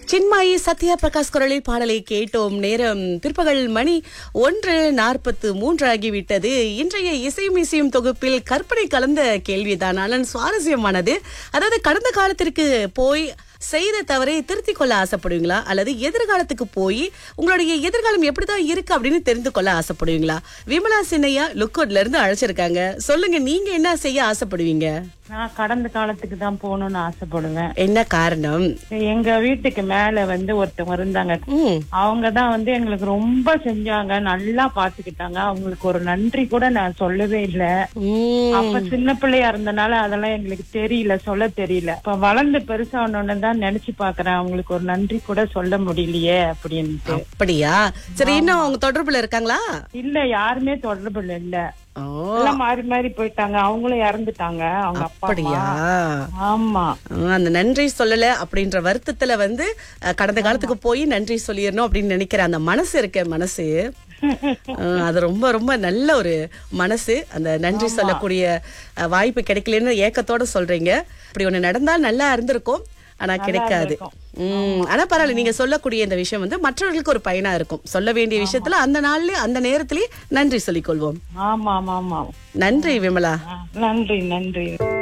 சின்மாயி சத்யா பிரகாஷ் குரலில் பாடலை கேட்டோம் நேரம் பிற்பகல் மணி ஒன்று நாற்பத்து மூன்று ஆகிவிட்டது இன்றைய இசையும் இசையும் தொகுப்பில் கற்பனை கலந்த கேள்விதான் ஆனால் சுவாரஸ்யமானது அதாவது கடந்த காலத்திற்கு போய் செய்த தவறை திருத்திக் கொள்ள ஆசைப்படுவீங்களா அல்லது எதிர்காலத்துக்கு போய் உங்களுடைய எதிர்காலம் எப்படிதான் இருக்கு அப்படின்னு தெரிந்து கொள்ள ஆசைப்படுவீங்களா விமலா சின்னையா லுக்கோட்ல இருந்து அழைச்சிருக்காங்க சொல்லுங்க நீங்க என்ன செய்ய ஆசைப்படுவீங்க நான் கடந்த காலத்துக்கு தான் போகணும்னு ஆசைப்படுவேன் என்ன காரணம் எங்க வீட்டுக்கு மேல வந்து ஒருத்தவங்க இருந்தாங்க ம் அவங்க தான் வந்து எங்களுக்கு ரொம்ப செஞ்சாங்க நல்லா பாத்துக்கிட்டாங்க அவங்களுக்கு ஒரு நன்றி கூட நான் சொல்லவே இல்ல ம் அப்ப சின்ன பிள்ளையா இருந்தனால அதெல்லாம் எங்களுக்கு தெரியல சொல்ல தெரியல இப்ப வளர்ந்து பெருசானோன்னு தான் நினைச்சு பாக்குறேன் அவங்களுக்கு ஒரு நன்றி கூட சொல்ல முடியலையே அப்படின்ட்டு அப்படியா சரி இன்னும் அவங்க தொடர்புல இருக்காங்களா இல்ல யாருமே தொடர்புல இல்ல ஓ எல்லாம் மாறி மாறி போயிட்டாங்க அவங்களும் இறந்துட்டாங்க அவங்க அப்பா அப்படியா அம்மா. ஆமா ஆ, அந்த நன்றி சொல்லல அப்படின்ற வருத்தத்துல வந்து அஹ், கடந்த காலத்துக்கு போய் நன்றி சொல்லிடணும் அப்படின்னு நினைக்கிற அந்த மனசு இருக்க மனசு அஹ், அது ரொம்ப ரொம்ப நல்ல ஒரு மனசு அந்த நன்றி சொல்லக்கூடிய அஹ், வாய்ப்பு கிடைக்கலன்னு ஏக்கத்தோட சொல்றீங்க இப்படி ஒண்ணு நடந்தால் நல்லா இருந்திருக்கும் ஆனா கிடைக்காது உம் ஆனா பரவாயில்ல நீங்க சொல்லக்கூடிய இந்த விஷயம் வந்து மற்றவர்களுக்கு ஒரு பயனா இருக்கும் சொல்ல வேண்டிய விஷயத்துல அந்த நாள்லயே அந்த நேரத்திலேயே நன்றி சொல்லிக் கொள்வோம் ஆமா ஆமா ஆமா நன்றி விமலா ஆ, நன்றி நன்றி